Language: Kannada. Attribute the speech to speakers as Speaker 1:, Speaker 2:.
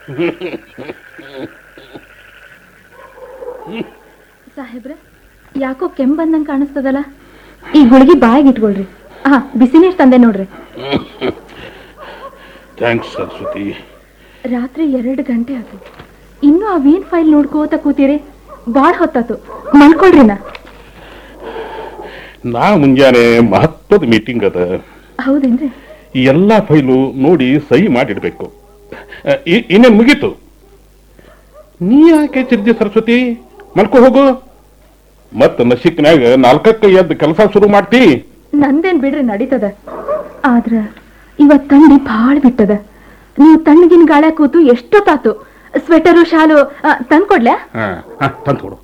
Speaker 1: ಸಾಹೇಬ್ರೆ ಯಾಕೋ ಕೆಮ್ಮು ಬಂದಂಗೆ ಕಾಣಿಸ್ತದಲ್ಲ ಈ ಗುಳಿಗೆ ಬಾಯಿಗೆ ಇಟ್ಕೊಳ್ರಿ ಹಾ ಬಿಸಿ ನೀರು ತಂದೆ ನೋಡ್ರಿ
Speaker 2: ಥ್ಯಾಂಕ್ಸ್ ಸರಸ್ವತಿ
Speaker 1: ರಾತ್ರಿ ಎರಡು ಗಂಟೆ ಆತು ಇನ್ನೂ ಆ ವೀನ್ ಫೈಲ್ ನೋಡ್ಕೋತ ಕೂತೀರಿ ಭಾಳ ಹೊತ್ತಾತು ಮಲ್ಕೊಳ್ರಿ ನಾ
Speaker 2: ನಾ ಮುಂಜಾನೆ ಮಹತ್ವದ ಮೀಟಿಂಗ್ ಅದ
Speaker 1: ಹೌದೇನ್ರಿ
Speaker 2: ಈ ಎಲ್ಲಾ ಫೈಲು ನೋಡಿ ಸಹಿ ಮಾಡಿಡ್ಬೇಕು ಅ, ಇ- ಇನ್ನೇನ್ ಮುಗೀತು ನೀ ಯಾಕೆ ಚಿರ್ಜಿ ಸರಸ್ವತಿ ಮಲ್ಕೋ ಹೋಗು ಮತ್ತ ನಶಿಕ್ನ್ಯಾಗ ನಾಲ್ಕಕ್ಕ ಎದ್ದು ಕೆಲಸ ಶುರು ಮಾಡ್ತಿ
Speaker 1: ನಂದೇನ್ ಬಿಡ್ರಿ ನಡೀತದ ಆದ್ರ ಇವತ್ ತಂಡಿ ಭಾಳ ಬಿಟ್ಟದ ನೀವು ತಣ್ಣಗಿನ ಗಾಳ ಕೂತು ಎಷ್ಟೊತ್ತಾತು ಸ್ವೆಟರು ಶಾಲು ತಂದ್ಕೊಡ್ಲ್ಯಾ
Speaker 2: ಹಾ ತಂದು ಕೊಡು